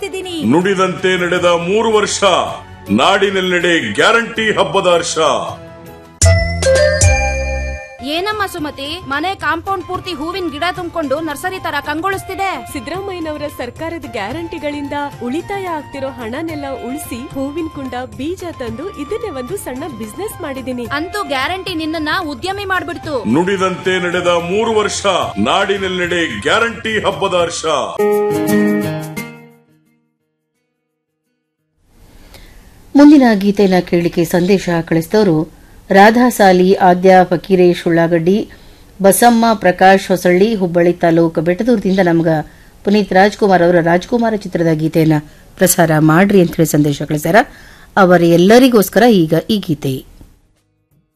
ಕಂಗೊಳಿಸ್ತಿದ್ದೀನಿ ನುಡಿದಂತೆ ನಡೆದ ಮೂರು ವರ್ಷ ನಾಡಿನೆಲ್ಲೆಡೆ ಗ್ಯಾರಂಟಿ ಹಬ್ಬದ ಹರ್ಷ ಏನಮ್ಮ ಸುಮತಿ ಮನೆ ಕಾಂಪೌಂಡ್ ಪೂರ್ತಿ ಹೂವಿನ ಗಿಡ ತುಂಬಿಕೊಂಡು ನರ್ಸರಿ ತರ ಕಂಗೊಳಿಸ್ತಿದೆ ಸಿದ್ದರಾಮಯ್ಯನವರ ಸರ್ಕಾರದ ಗ್ಯಾರಂಟಿಗಳಿಂದ ಉಳಿತಾಯ ಆಗ್ತಿರೋ ಹಣನೆಲ್ಲ ಉಳಿಸಿ ಹೂವಿನ ಕುಂಡ ಬೀಜ ತಂದು ಇದನ್ನೇ ಒಂದು ಸಣ್ಣ ಬಿಸ್ನೆಸ್ ಮಾಡಿದೀನಿ ಅಂತೂ ಗ್ಯಾರಂಟಿ ನಿನ್ನನ್ನ ಉದ್ಯಮಿ ಮಾಡ್ಬಿಡ್ತು ನುಡಿದಂತೆ ನಡೆದ ಮೂರು ವರ್ಷ ನಾಡಿನೆಲ್ಲೆಡೆ ಗ್ಯಾರಂಟಿ ಹಬ್ಬದ ಹರ್ಷ ಮುಂದಿನ ಗೀತೆನ ಕೇಳಲಿಕ್ಕೆ ಸಂದೇಶ ಕಳಿಸಿದವರು ರಾಧಾ ಸಾಲಿ ಆದ್ಯ ಫಕೀರೇಶ್ ಉಳ್ಳಾಗಡ್ಡಿ ಬಸಮ್ಮ ಪ್ರಕಾಶ್ ಹೊಸಳ್ಳಿ ಹುಬ್ಬಳ್ಳಿ ತಾಲೂಕು ಬೆಟ್ಟದೂರದಿಂದ ನಮ್ಗ ಪುನೀತ್ ರಾಜ್ಕುಮಾರ್ ಅವರ ರಾಜ್ಕುಮಾರ ಚಿತ್ರದ ಗೀತೆಯನ್ನ ಪ್ರಸಾರ ಮಾಡ್ರಿ ಅಂತ ಹೇಳಿ ಸಂದೇಶ ಕಳಿಸ್ಯಾರ ಅವರ ಎಲ್ಲರಿಗೋಸ್ಕರ ಈಗ ಈ ಗೀತೆ